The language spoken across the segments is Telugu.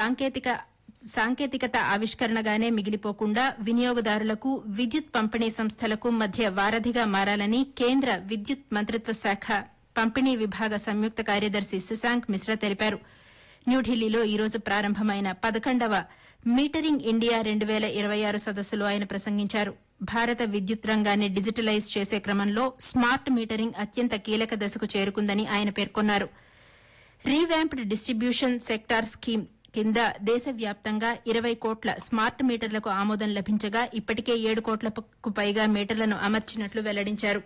సాంకేతిక సాంకేతికత ఆవిష్కరణగానే మిగిలిపోకుండా వినియోగదారులకు విద్యుత్ పంపిణీ సంస్థలకు మధ్య వారధిగా మారాలని కేంద్ర విద్యుత్ మంత్రిత్వ శాఖ పంపిణీ విభాగ సంయుక్త కార్యదర్శి శశాంక్ మిశ్రా తెలిపారు న్యూఢిల్లీలో ఈ రోజు ప్రారంభమైన పదకొండవ మీటరింగ్ ఇండియా రెండు వేల ఇరవై ఆరు సదస్సులో ఆయన ప్రసంగించారు భారత విద్యుత్ రంగాన్ని డిజిటలైజ్ చేసే క్రమంలో స్మార్ట్ మీటరింగ్ అత్యంత కీలక దశకు చేరుకుందని ఆయన పేర్కొన్నారు రీవ్యాంప్డ్ డిస్టిబ్యూషన్ సెక్టార్ స్కీమ్ కింద దేశవ్యాప్తంగా ఇరవై కోట్ల స్మార్ట్ మీటర్లకు ఆమోదం లభించగా ఇప్పటికే ఏడు కోట్లకు పైగా మీటర్లను అమర్చినట్లు వెల్లడించారు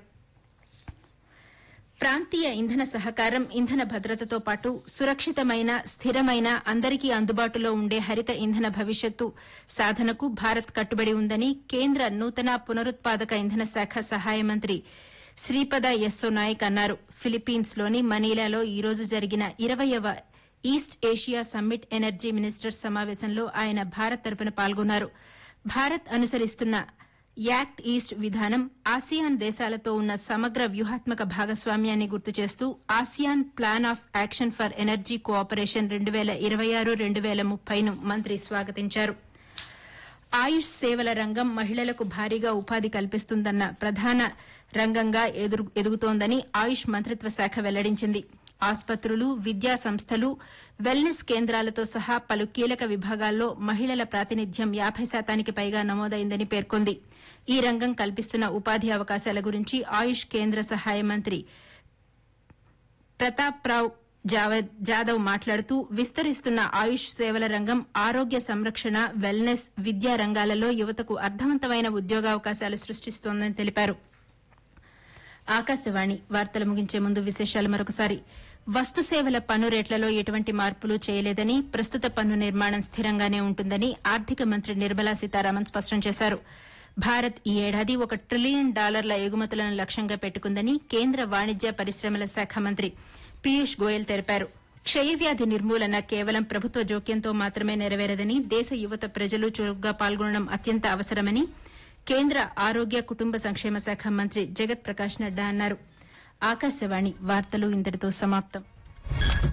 ప్రాంతీయ ఇంధన సహకారం ఇంధన భద్రతతో పాటు సురక్షితమైన స్థిరమైన అందరికీ అందుబాటులో ఉండే హరిత ఇంధన భవిష్యత్తు సాధనకు భారత్ కట్టుబడి ఉందని కేంద్ర నూతన పునరుత్పాదక ఇంధన శాఖ సహాయ మంత్రి శ్రీపద యెస్సో నాయక్ అన్నారు ఫిలిప్పీన్స్లోని మనీలాలో ఈ రోజు జరిగిన ఇరవయవ East Asia summit energy ministers సమావేశంలో ఆయన భారత్ తరపున పాల్గొన్నారు భారత్ అనుసరిస్తున్న యాక్ట్ ఈస్ట్ విధానం ఆసియాన్ దేశాలతో ఉన్న సమగ్ర వ్యూహాత్మక భాగస్వామ్యాన్ని గుర్తు చేస్తూ ASEAN plan of action for energy cooperation రెండు వేల ఇరవై ఆరు రెండు వేల ముప్పైను మంత్రి స్వాగతించారు ఆయుష్ సేవల రంగం మహిళలకు భారీగా ఉపాధి కల్పిస్తుందన్న ప్రధాన రంగంగా ఎదురు- ఎదుగుతోందని ఆయుష్ మంత్రిత్వ శాఖ వెల్లడించింది ఆసుపత్రులు విద్యా సంస్థలు వెల్నెస్ కేంద్రాలతో సహా పలు కీలక విభాగాల్లో మహిళల ప్రాతినిధ్యం యాబై శాతానికి పైగా నమోదైందని పేర్కొంది ఈ రంగం కల్పిస్తున్న ఉపాధి అవకాశాల గురించి ఆయుష్ కేంద్ర సహాయ మంత్రి ప్రతాప్ రావ్ జావద్- జాదవ్ మాట్లాడుతూ విస్తరిస్తున్న ఆయుష్ సేవల రంగం ఆరోగ్య సంరక్షణ వెల్నెస్ విద్యా రంగాలలో యువతకు అర్థవంతమైన ఉద్యోగావకాశాలు సృష్టిస్తోందని తెలిపారు ఆకాశవాణి వార్తలు ముగించే ముందు విశేషాలు మరొకసారి వస్తు సేవల పన్ను రేట్లలో ఎటువంటి మార్పులు చేయలేదని ప్రస్తుత పన్ను నిర్మాణం స్థిరంగానే ఉంటుందని ఆర్థిక మంత్రి నిర్మలా సీతారామన్ స్పష్టం చేశారు భారత్ ఈ ఏడాది ఒక ట్రిలియన్ డాలర్ల ఎగుమతులను లక్ష్యంగా పెట్టుకుందని కేంద్ర వాణిజ్య పరిశ్రమల శాఖ మంత్రి పీయూష్ గోయల్ తెలిపారు క్షయవ్యాధి నిర్మూలన కేవలం ప్రభుత్వ జోక్యంతో మాత్రమే నెరవేరదని దేశ యువత ప్రజలు చురుగ్గా పాల్గొనడం అత్యంత అవసరమని కేంద్ర ఆరోగ్య కుటుంబ సంక్షేమ శాఖ మంత్రి జగత్ ప్రకాష్ నడ్డా అన్నారు ఆకాశవాణి వార్తలు ఇంతటితో సమాప్తం